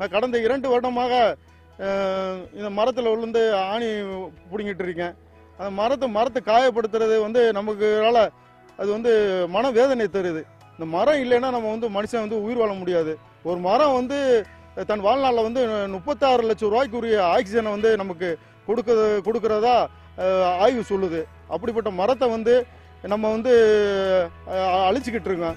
நான் கடந்த இரண்டு வருடமாக அஹ், இந்த மரத்தில் விழுந்து ஆணி பிடுங்கிட்டு இருக்கேன் அந்த மரத்தை மரத்தை காயப்படுத்துறது வந்து நமக்குனால அது வந்து மனவேதனை தருது இந்த மரம் இல்லைன்னா நம்ம வந்து மனுஷன் வந்து உயிர் வாழ முடியாது ஒரு மரம் வந்து தன் வாழ்நாளில் வந்து முப்பத்தாறு லட்சம் ரூபாய்க்குரிய ஆக்சிஜனை வந்து நமக்கு கொடுக்க கொடுக்கறதா அஹ், ஆய்வு சொல்லுது அப்படிப்பட்ட மரத்தை வந்து நம்ம வந்து அஹ், அழிச்சுக்கிட்டு இருக்கோம்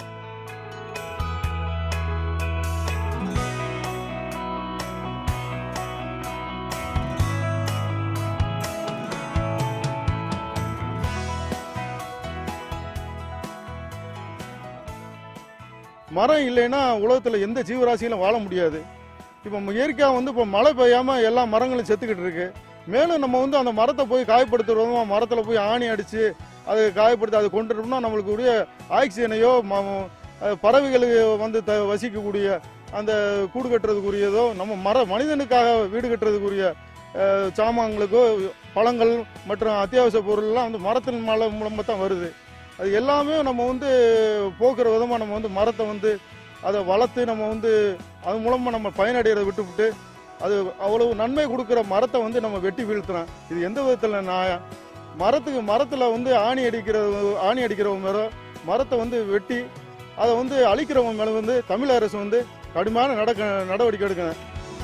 மரம் இல்லைன்னா உலகத்துல எந்த ஜீவராசியிலும் வாழ முடியாது இப்போ இயற்கையா வந்து இப்போ மழை பெய்யாம எல்லா மரங்களும் செத்துக்கிட்டு இருக்கு மேலும் நம்ம வந்து அந்த மரத்தை போய் காயப்படுத்துறோம் மரத்துல போய் ஆணி அடிச்சு அதை காயப்படுத்தி அதை கொண்டுட்டோம்னா நம்மளுக்கு உரிய ஆக்சிஜனையோ ம- அஹ் பறவைகளுக்கு வந்து த வசிக்கக்கூடிய அந்த கூடு கட்டுறதுக்குரியதோ நம்ம மர மனிதனுக்காக வீடு கட்டுறதுக்குரிய அஹ், சாமான்களுக்கோ பழங்கள் மற்றும் அத்தியாவசிய பொருள்லாம் வந்து மரத்தின் மலை மூலமாக தான் வருது அது எல்லாமே நம்ம வந்து போக்குற விதமாக நம்ம வந்து மரத்தை வந்து அதை வளர்த்து நம்ம வந்து அது மூலமாக நம்ம பயனடைகிறத விட்டுவிட்டு அது அவ்வளவு நன்மை கொடுக்குற மரத்தை வந்து நம்ம வெட்டி வீழ்த்துறோம் இது எந்த விதத்தில் நியாயம் மரத்துக்கு மரத்தில் வந்து ஆணி அடிக்கிற ஆணி அடிக்கிறவங்க மேலே மரத்தை வந்து வெட்டி அதை வந்து அழிக்கிறவங்க மேலே வந்து தமிழ் அரசு வந்து கடுமையான நடக்க நடவடிக்கை எடுக்கணும்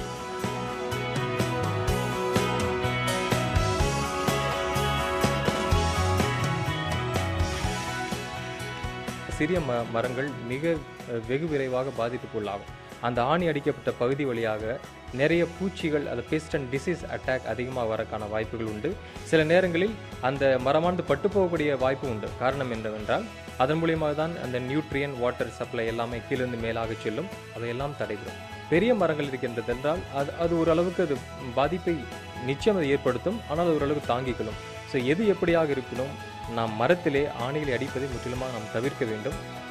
சிறிய ம மரங்கள் மிக அஹ், வெகு விரைவாக பாதிப்புக்குள்ளாகும் அந்த ஆணி அடிக்கப்பட்ட பகுதி வழியாக நிறைய பூச்சிகள் அது பெஸ்ட் அண்ட் டிசீஸ் அட்டாக் அதிகமாக வரக்கான வாய்ப்புகள் உண்டு சில நேரங்களில் அந்த மரமானது பட்டு போகக்கூடிய வாய்ப்பு உண்டு காரணம் என்னவென்றால் அதன் மூலியமாக தான் அந்த நியூட்ரியன் வாட்டர் சப்ளை எல்லாமே கீழிருந்து மேலாக செல்லும் அவையெல்லாம் தடைபடும் பெரிய மரங்கள் இருக்கின்றது என்றால் அது அது ஓரளவுக்கு அது பாதிப்பை நிச்சயம் அது ஏற்படுத்தும் ஆனால் அது ஓரளவுக்கு தாங்கிக்கொள்ளும் ஸோ எது எப்படியாக இருக்கணும் நாம் மரத்திலே ஆணிகளை அடிப்பதை முற்றிலுமாக நாம் தவிர்க்க வேண்டும்